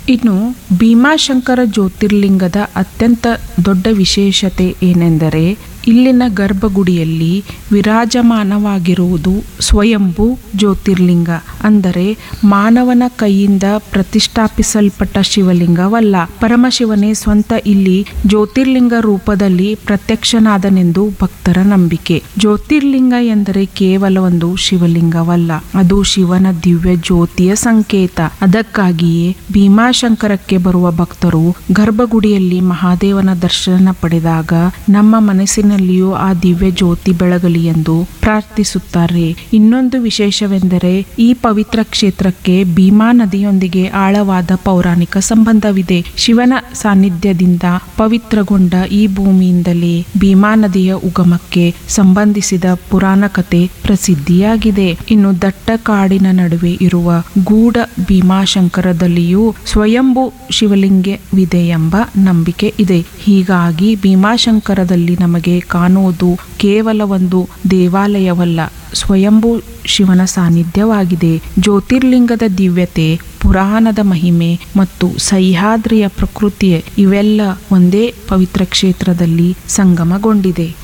ಇನ್ನು ಭೀಮಾಶಂಕರ ಜ್ಯೋತಿರ್ಲಿಂಗದ ಅತ್ಯಂತ ದೊಡ್ಡ ವಿಶೇಷತೆ ಏನೆಂದರೆ ಇಲ್ಲಿನ ಗರ್ಭಗುಡಿಯಲ್ಲಿ ವಿರಾಜಮಾನವಾಗಿರುವುದು ಸ್ವಯಂಭೂ ಜ್ಯೋತಿರ್ಲಿಂಗ ಅಂದರೆ ಮಾನವನ ಕೈಯಿಂದ ಪ್ರತಿಷ್ಠಾಪಿಸಲ್ಪಟ್ಟ ಶಿವಲಿಂಗವಲ್ಲ ಪರಮಶಿವನೇ ಸ್ವಂತ ಇಲ್ಲಿ ಜ್ಯೋತಿರ್ಲಿಂಗ ರೂಪದಲ್ಲಿ ಪ್ರತ್ಯಕ್ಷನಾದನೆಂದು ಭಕ್ತರ ನಂಬಿಕೆ ಜ್ಯೋತಿರ್ಲಿಂಗ ಎಂದರೆ ಕೇವಲ ಒಂದು ಶಿವಲಿಂಗವಲ್ಲ ಅದು ಶಿವನ ದಿವ್ಯ ಜ್ಯೋತಿಯ ಸಂಕೇತ ಅದಕ್ಕಾಗಿಯೇ ಭೀಮಾಶಂಕರಕ್ಕೆ ಬರುವ ಭಕ್ತರು ಗರ್ಭಗುಡಿಯಲ್ಲಿ ಮಹಾದೇವನ ದರ್ಶನ ಪಡೆದಾಗ ನಮ್ಮ ಮನಸ್ಸಿನಲ್ಲಿಯೂ ಆ ದಿವ್ಯ ಜ್ಯೋತಿ ಬೆಳಗಲಿ ಎಂದು ಪ್ರಾರ್ಥಿಸುತ್ತಾರೆ ಇನ್ನೊಂದು ವಿಶೇಷವೆಂದರೆ ಈ ಪವಿತ್ರ ಕ್ಷೇತ್ರಕ್ಕೆ ಭೀಮಾ ನದಿಯೊಂದಿಗೆ ಆಳವಾದ ಪೌರಾಣಿಕ ಸಂಬಂಧವಿದೆ ಶಿವನ ಸಾನ್ನಿಧ್ಯದಿಂದ ಪವಿತ್ರಗೊಂಡ ಈ ಭೂಮಿಯಿಂದಲೇ ಭೀಮಾ ನದಿಯ ಉಗಮಕ್ಕೆ ಸಂಬಂಧಿಸಿದ ಪುರಾಣ ಕಥೆ ಪ್ರಸಿದ್ಧಿಯಾಗಿದೆ ಇನ್ನು ದಟ್ಟ ಕಾಡಿನ ನಡುವೆ ಇರುವ ಗೂಢ ಭೀಮಾಶಂಕರದಲ್ಲಿಯೂ ಸ್ವಯಂಭೂ ಶಿವಲಿಂಗವಿದೆ ಎಂಬ ನಂಬಿಕೆ ಇದೆ ಹೀಗಾಗಿ ಭೀಮಾಶಂಕರದಲ್ಲಿ ನಮಗೆ ಕಾಣುವುದು ಕೇವಲ ಒಂದು ದೇವಾಲಯವಲ್ಲ ಸ್ವಯಂಭೂ ಶಿವನ ಸಾನ್ನಿಧ್ಯವಾಗಿದೆ ಜ್ಯೋತಿರ್ಲಿಂಗದ ದಿವ್ಯತೆ ಪುರಾಣದ ಮಹಿಮೆ ಮತ್ತು ಸಹ್ಯಾದ್ರಿಯ ಪ್ರಕೃತಿಯ ಇವೆಲ್ಲ ಒಂದೇ ಪವಿತ್ರ ಕ್ಷೇತ್ರದಲ್ಲಿ ಸಂಗಮಗೊಂಡಿದೆ